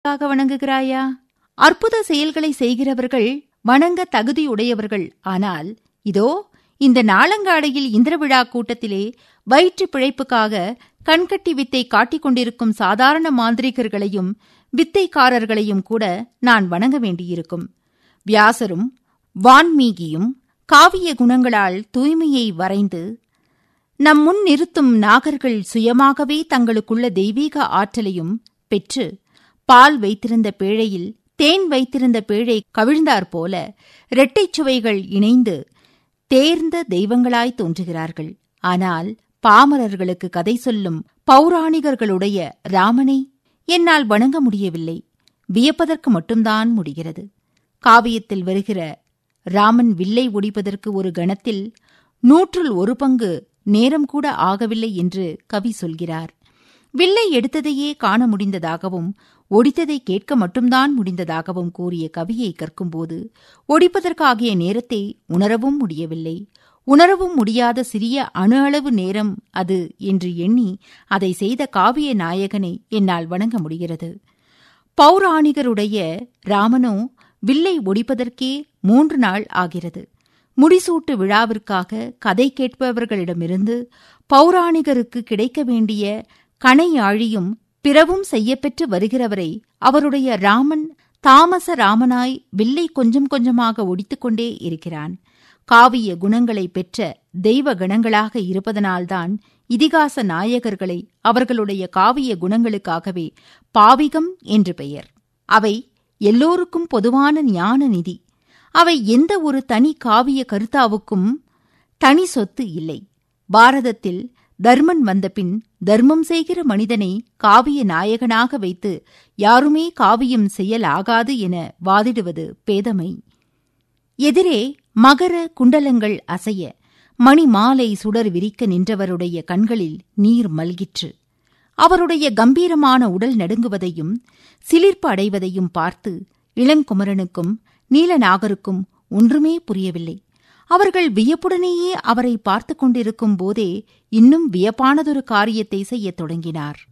ாக வணங்குகிறாயா அற்புத செயல்களை செய்கிறவர்கள் வணங்க தகுதியுடையவர்கள் ஆனால் இதோ இந்த நாளங்காடையில் இந்திரவிழா கூட்டத்திலே வயிற்று பிழைப்புக்காக கண்கட்டி வித்தை காட்டிக் கொண்டிருக்கும் சாதாரண மாந்திரிகர்களையும் வித்தைக்காரர்களையும் கூட நான் வணங்க வேண்டியிருக்கும் வியாசரும் வான்மீகியும் காவிய குணங்களால் தூய்மையை வரைந்து நம் முன் நிறுத்தும் நாகர்கள் சுயமாகவே தங்களுக்குள்ள தெய்வீக ஆற்றலையும் பெற்று பால் வைத்திருந்த பேழையில் தேன் வைத்திருந்த பேழை கவிழ்ந்தாற் போல இரட்டைச் சுவைகள் இணைந்து தேர்ந்த தெய்வங்களாய் தோன்றுகிறார்கள் ஆனால் பாமரர்களுக்கு கதை சொல்லும் பௌராணிகர்களுடைய ராமனை என்னால் வணங்க முடியவில்லை வியப்பதற்கு மட்டும்தான் முடிகிறது காவியத்தில் வருகிற ராமன் வில்லை ஒடிப்பதற்கு ஒரு கணத்தில் நூற்றுள் ஒரு பங்கு நேரம் கூட ஆகவில்லை என்று கவி சொல்கிறார் வில்லை எடுத்ததையே காண முடிந்ததாகவும் ஒடித்ததை கேட்க மட்டும்தான் முடிந்ததாகவும் கூறிய கவியை கற்கும்போது ஒடிப்பதற்காகிய நேரத்தை உணரவும் முடியவில்லை உணரவும் முடியாத சிறிய அணு அளவு நேரம் அது என்று எண்ணி அதை செய்த காவிய நாயகனை என்னால் வணங்க முடிகிறது பௌராணிகருடைய ராமனோ வில்லை ஒடிப்பதற்கே மூன்று நாள் ஆகிறது முடிசூட்டு விழாவிற்காக கதை கேட்பவர்களிடமிருந்து பௌராணிகருக்கு கிடைக்க வேண்டிய கணையாழியும் பிறவும் செய்யப்பெற்று வருகிறவரை அவருடைய ராமன் தாமச ராமனாய் வில்லை கொஞ்சம் கொஞ்சமாக ஒடித்துக்கொண்டே இருக்கிறான் காவிய குணங்களை பெற்ற தெய்வ கணங்களாக இருப்பதனால்தான் இதிகாச நாயகர்களை அவர்களுடைய காவிய குணங்களுக்காகவே பாவிகம் என்று பெயர் அவை எல்லோருக்கும் பொதுவான ஞான நிதி அவை எந்த ஒரு தனி காவிய கருத்தாவுக்கும் தனி சொத்து இல்லை பாரதத்தில் தர்மன் வந்தபின் தர்மம் செய்கிற மனிதனை காவிய நாயகனாக வைத்து யாருமே காவியம் செய்யலாகாது என வாதிடுவது பேதமை எதிரே மகர குண்டலங்கள் அசைய மணி மாலை சுடர் விரிக்க நின்றவருடைய கண்களில் நீர் மல்கிற்று அவருடைய கம்பீரமான உடல் நடுங்குவதையும் சிலிர்ப்பு அடைவதையும் பார்த்து இளங்குமரனுக்கும் நீலநாகருக்கும் ஒன்றுமே புரியவில்லை அவர்கள் வியப்புடனேயே அவரை பார்த்து கொண்டிருக்கும் போதே இன்னும் வியப்பானதொரு காரியத்தை செய்யத் தொடங்கினார்